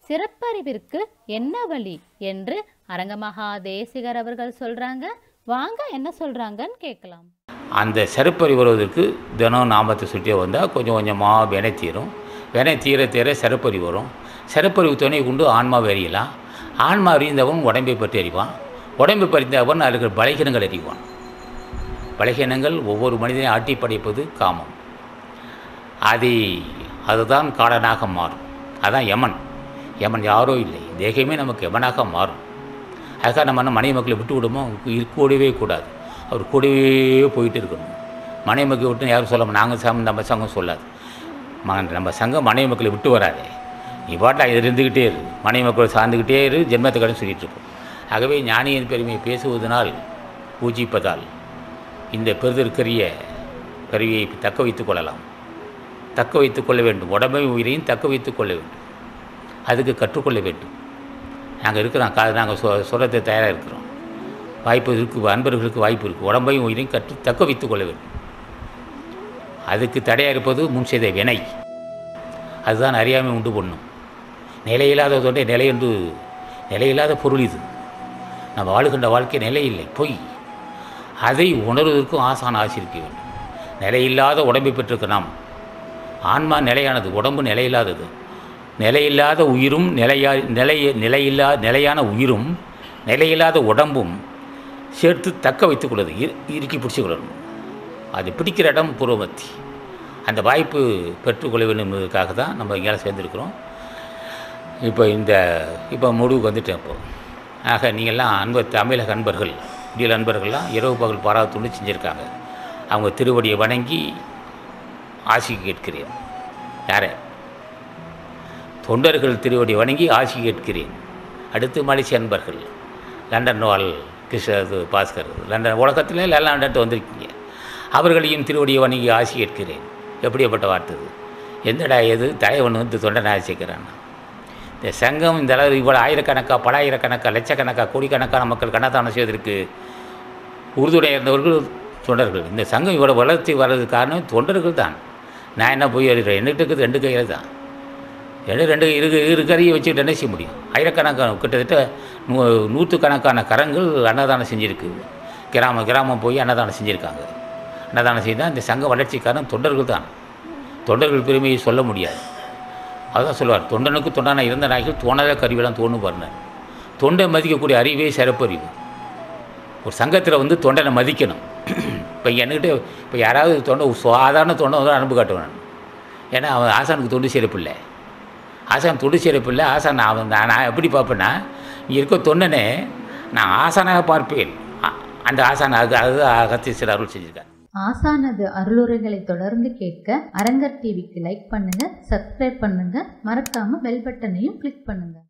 சிறப்பறிவிற்கு என்ன வழி என்று அரங்கமகா தேசிகர் அவர்கள் சொல்றாங்க வாங்க என்ன சொல்றாங்கன்னு கேட்கலாம் அந்த செருப்பறி வருவதற்கு தினம் நாமத்தை சுற்றி வந்தால் கொஞ்சம் கொஞ்சமாக வினை தீரும் வினை தீர தீர செருப்பறி வரும் செருப்பறிவு துணை கொண்டு ஆன்மாவை அறியலாம் ஆன்மா அறிந்தவன் உடம்பை பற்றி அறிவான் உடம்பை பறிந்தவன் அதுக்கு பலகீனங்கள் அறிவான் பலகீனங்கள் ஒவ்வொரு மனிதனையும் ஆட்டி படைப்பது காமம் அதை அதுதான் காலனாக மாறும் அதான் யமன் யமன் யாரோ இல்லை தேகமே நமக்கு யமனாக மாறும் அதுக்காக நம்ம என்ன மனைவி மக்களை விட்டு விடுமோ இரு- கூடவே கூடாது அவர் கூடவே போயிட்டு இருக்கணும் மனைவி மக்களை விட்டு யாரும் சொல்லாமல் நாங்கள் சங்கம் நம்ம சங்கம் சொல்லாது ம- நம்ம சங்கம் மனைவி மக்களை விட்டு வராதே நீ பாட்டில் இது இருந்துக்கிட்டே இரு மனைவி மக்களை சார்ந்துக்கிட்டே இரு ஜென்மத்தை கடன் சொல்லிட்டு இருப்போம் ஆகவே ஞானியின் பெருமையை பேசுவதனால் பூஜிப்பதால் இந்த பெருதற்கரிய கருவியை தக்க வைத்துக் கொள்ளலாம் தக்க வைத்துக் கொள்ள வேண்டும் உடம்பையும் உயிரையும் தக்க வைத்துக் கொள்ள வேண்டும் அதுக்கு கற்றுக்கொள்ள வேண்டும் நாங்கள் இருக்கிறோம் கா நாங்கள் சொ சொல்கிறது தயாராக இருக்கிறோம் வாய்ப்பு இருக்குது அன்பர்களுக்கு வாய்ப்பு இருக்குது உடம்பையும் உயிரையும் கற்று தக்க வைத்துக் கொள்ள வேண்டும் அதுக்கு தடையாக இருப்பது முன் செய்த வினை அதுதான் அறியாமை உண்டு பண்ணும் நிலையில்லாத தொண்டை நிலை என்று நிலையில்லாத பொருள் இது நம்ம வாழுகின்ற வாழ்க்கை நிலை இல்லை பொய் அதை உணர்வதற்கும் ஆசான் ஆசிரிக்க வேண்டும் நிலையில்லாத உடம்பை பெற்றிருக்க நாம் ஆன்மா நிலையானது உடம்பு நிலையில்லாதது நிலையில்லாத உயிரும் நிலையா நிலைய நிலையில்லா நிலையான உயிரும் நிலையில்லாத உடம்பும் சேர்த்து தக்க வைத்துக் கொள்வது இரு இறுக்கி பிடிச்சிக்கொள்ளணும் அது பிடிக்கிற இடம் பூர்வமத்தி அந்த வாய்ப்பு பெற்றுக்கொள்ள வேண்டும் என்பதற்காக தான் நம்ம இங்கே சேர்ந்துருக்கிறோம் இப்போ இந்த இப்போ முடிவுக்கு வந்துட்டேன் இப்போ ஆக நீங்கள்லாம் அன்ப தமிழக அன்பர்கள் இந்திய அன்பர்கள்லாம் இரவு பகல் பாராத துண்டு செஞ்சுருக்காங்க அவங்க திருவடியை வணங்கி ஆசி கேட்கிறேன் யாரை தொண்டர்கள் திருவடி வணங்கி ஆசி கேட்கிறேன் அடுத்து மலேசிய அன்பர்கள் லண்டன் வாழ் கிருஷ்ண இது பாஸ்கர் லண்டன் உலகத்திலே எல்லாம் லண்டன்ட்டு வந்திருக்கீங்க அவர்களையும் திருவடியை வணங்கி ஆசி கேட்கிறேன் எப்படிப்பட்ட வார்த்தை இது எந்தடா எது தலைவன் வந்து தொண்டனை ஆசிக்கிறான் இந்த சங்கம் இந்த அளவு இவ்வளோ ஆயிரக்கணக்கா பல ஆயிரக்கணக்கா லட்சக்கணக்கா கோடிக்கணக்கான மக்கள் கண்ணதானம் செய்வதற்கு உறுதுணையாக இருந்தவர்கள் தொண்டர்கள் இந்த சங்கம் இவ்வளோ வளர்ச்சி வர்றதுக்கு காரணம் தொண்டர்கள் தான் நான் என்ன போய் அறிகிறேன் என்கிட்ட இருக்குது ரெண்டு கையில் தான் ரெண்டு ரெண்டு இரு இரு கரையை வச்சுக்கிட்டு என்ன செய்ய முடியும் ஆயிரக்கணக்கான கிட்டத்தட்ட நூ நூற்றுக்கணக்கான கரங்கள் அன்னதானம் செஞ்சுருக்கு கிராமம் கிராமம் போய் அன்னதானம் செஞ்சுருக்காங்க அன்னதானம் செய்தால் இந்த சங்க வளர்ச்சிக்காரன் தொண்டர்கள் தான் தொண்டர்கள் பெருமையை சொல்ல முடியாது அதான் சொல்லுவார் தொண்டனுக்கு தொண்டான இருந்த நாய்கள் தோணாத கருவியெல்லாம் தோணும் பாருனார் தொண்டை மதிக்கக்கூடிய அறிவே சிறப்பறிவு ஒரு சங்கத்தில் வந்து தொண்டனை மதிக்கணும் இப்போ என்கிட்ட இப்போ யாராவது தொண்டை சாதாரண தொண்டை வந்து அனுப்பு காட்டுவேன் நான். ஏன்னா அவன் ஆசானுக்கு தொண்டு சிறப்பில்லை ஆசான் தொண்டு சிறப்பில்லை ஆசான் அவன் நான் நான் எப்படி பார்ப்பேன்னா இங்கே இருக்க தொண்டனே நான் ஆசானாக பார்ப்பேன் அ- அந்த ஆசான் அது அது அகத்திய அருள் செஞ்சுருக்கார் ஆசானது அருளுரைகளை தொடர்ந்து கேட்க அரங்கர் டிவிக்கு லைக் பண்ணுங்க சப்ஸ்கிரைப் பண்ணுங்க மறக்காம பெல் பட்டனையும் கிளிக் பண்ணுங்க